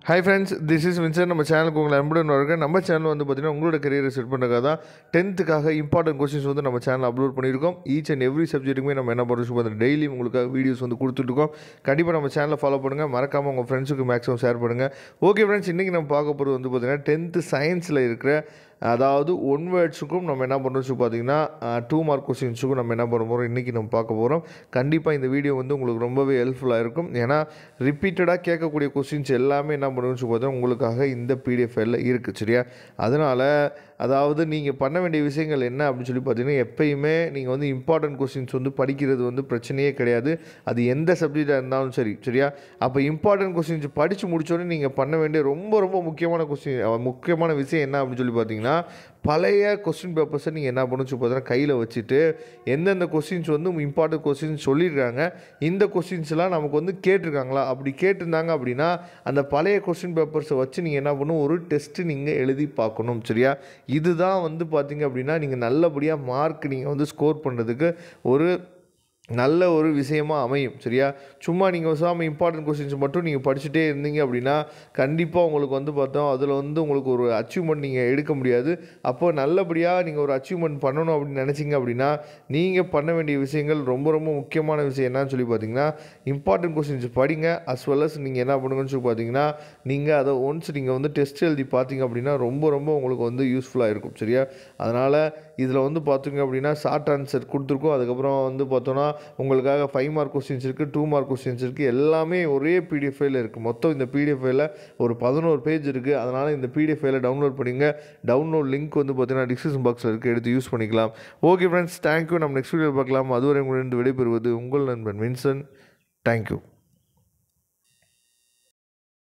hi friends this is Vinson நம்ம சேனலுக்கு உங்களை அன்புடன் வருக நம்ம சேனல் வந்து பார்த்தீங்கன்னா உங்களோட கரியரை செட் பண்ணுறதுக்காக தான் டென்த்துக்காக இம்பார்ட்டன்ட் கொஸ்டின்ஸ் வந்து நம்ம சேனல் அப்லோட் பண்ணியிருக்கோம் ஈச் அண்ட் எவ்ரி சப்ஜெக்ட்டுமே நம்ம என்ன பண்ணுறோம் பார்த்தீங்கன்னா டெய்லி உங்களுக்காக வீடியோஸ் வந்து கொடுத்துட்ருக்கோம் கண்டிப்பாக நம்ம சேனலை ஃபாலோ பண்ணுங்கள் மறக்காமல் உங்கள் ஃப்ரெண்ட்ஸுக்கு மேக்ஸிமம் ஷேர் பண்ணுங்கள் ஓகே ஃப்ரெண்ட்ஸ் இன்றைக்கி நம்ம பார்க்க போகிறது வந்து பார்த்தீங்கன்னா டென்த்து சயின்ஸில் இருக்கிற அதாவது ஒன் வேர்ட்ஸுக்கும் நம்ம என்ன பண்ணுறோம் பார்த்தீங்கன்னா டூ மார்க் கொஸ்டின்ஸுக்கும் நம்ம என்ன பண்ண போகிறோம் இன்றைக்கி நம்ம பார்க்க போகிறோம் கண்டிப்பாக இந்த வீடியோ வந்து உங்களுக்கு ரொம்பவே ஹெல்ப்ஃபுல்லாக இருக்கும் ஏன்னா ரிப்பீட்டடாக கேட்கக்கூடிய கொஸ்டின்ஸ் எல்லாமே என்ன பண்ணுறோம்னு பார்த்தீங்கன்னா உங்களுக்காக இந்த பிடிஎஃப் எல்லாம் இருக்குது சரியா அதனால் அதாவது நீங்கள் பண்ண வேண்டிய விஷயங்கள் என்ன அப்படின்னு சொல்லி பார்த்தீங்கன்னா எப்பயுமே நீங்கள் வந்து இம்பார்ட்டன்ட் கொஸ்டின்ஸ் வந்து படிக்கிறது வந்து பிரச்சனையே கிடையாது அது எந்த சப்ஜெக்டாக இருந்தாலும் சரி சரியா அப்போ இம்பார்ட்டன்ட் கொஸ்டின்ஸ் படித்து முடிச்சோடனே நீங்கள் பண்ண வேண்டிய ரொம்ப ரொம்ப முக்கியமான கொஸ்டின் முக்கியமான விஷயம் என்ன அப்படின்னு சொல்லி பார்த்தீங்கன்னா பழைய கொஸ்டின் பேப்பர்ஸை நீங்கள் என்ன பண்ணணும் சொல்லி பார்த்தீங்கன்னா கையில் வச்சுட்டு எந்தெந்த கொஸ்டின்ஸ் வந்து இம்பார்ட்டன்ட் கொஸ்டின்ஸ் சொல்லியிருக்காங்க இந்த கொஸ்டின்ஸ்லாம் நமக்கு வந்து கேட்டிருக்காங்களா அப்படி கேட்டிருந்தாங்க அப்படின்னா அந்த பழைய கொஸ்டின் பேப்பர்ஸை வச்சு நீங்கள் என்ன பண்ணணும் ஒரு டெஸ்ட்டு நீங்கள் எழுதி பார்க்கணும் சரியா இதுதான் வந்து பார்த்தீங்க அப்படின்னா நீங்கள் நல்லபடியாக மார்க் நீங்கள் வந்து ஸ்கோர் பண்ணுறதுக்கு ஒரு நல்ல ஒரு விஷயமா அமையும் சரியா சும்மா நீங்கள் சாமி இம்பார்ட்டன்ட் கொஸ்டின்ஸ் மட்டும் நீங்கள் படிச்சுட்டே இருந்தீங்க அப்படின்னா கண்டிப்பாக உங்களுக்கு வந்து பார்த்தோம் அதில் வந்து உங்களுக்கு ஒரு அச்சீவ்மெண்ட் நீங்கள் எடுக்க முடியாது அப்போ நல்லபடியாக நீங்கள் ஒரு அச்சீவ்மெண்ட் பண்ணணும் அப்படின்னு நினச்சிங்க அப்படின்னா நீங்கள் பண்ண வேண்டிய விஷயங்கள் ரொம்ப ரொம்ப முக்கியமான விஷயம் என்னன்னு சொல்லி பார்த்தீங்கன்னா இம்பார்ட்டன்ட் கொஸ்டின்ஸ் படிங்க அஸ் வெல் அஸ் நீங்கள் என்ன பண்ணுங்கன்னு சொல்லி பார்த்தீங்கன்னா நீங்கள் அதை ஒன்ஸ் நீங்கள் வந்து டெஸ்ட் எழுதி பார்த்தீங்க அப்படின்னா ரொம்ப ரொம்ப உங்களுக்கு வந்து யூஸ்ஃபுல்லாக இருக்கும் சரியா அதனால் இதில் வந்து பார்த்தீங்க அப்படின்னா ஷார்ட் ஆன்சர் கொடுத்துருக்கோம் அதுக்கப்புறம் வந்து பார்த்தோன்னா உங்களுக்காக ஃபைவ் மார்க் கொஸ்டின்ஸ் இருக்குது டூ மார்க் கொஸ்டின்ஸ் இருக்குது எல்லாமே ஒரே பிடிஎஃப் ஃபைல இருக்குது மொத்தம் இந்த பிடிஎஃப் ஃபைல ஒரு பதினோரு பேஜ் இருக்குது அதனால் இந்த பிடிஎஃப் ஃபைல டவுன்லோட் பண்ணிங்க டவுன்லோட் லிங்க் வந்து பார்த்தீங்கன்னா டிஸ்கிரிப்ஷன் பாக்ஸில் இருக்குது எடுத்து யூஸ் பண்ணிக்கலாம் ஓகே ஃப்ரெண்ட்ஸ் தேங்க்யூ நம்ம நெக்ஸ்ட் வீடியோ பார்க்கலாம் அதுவரை உங்களிடம் விடைபெறுவது உங்கள் நண்பன் வின்சன் தேங்க்யூ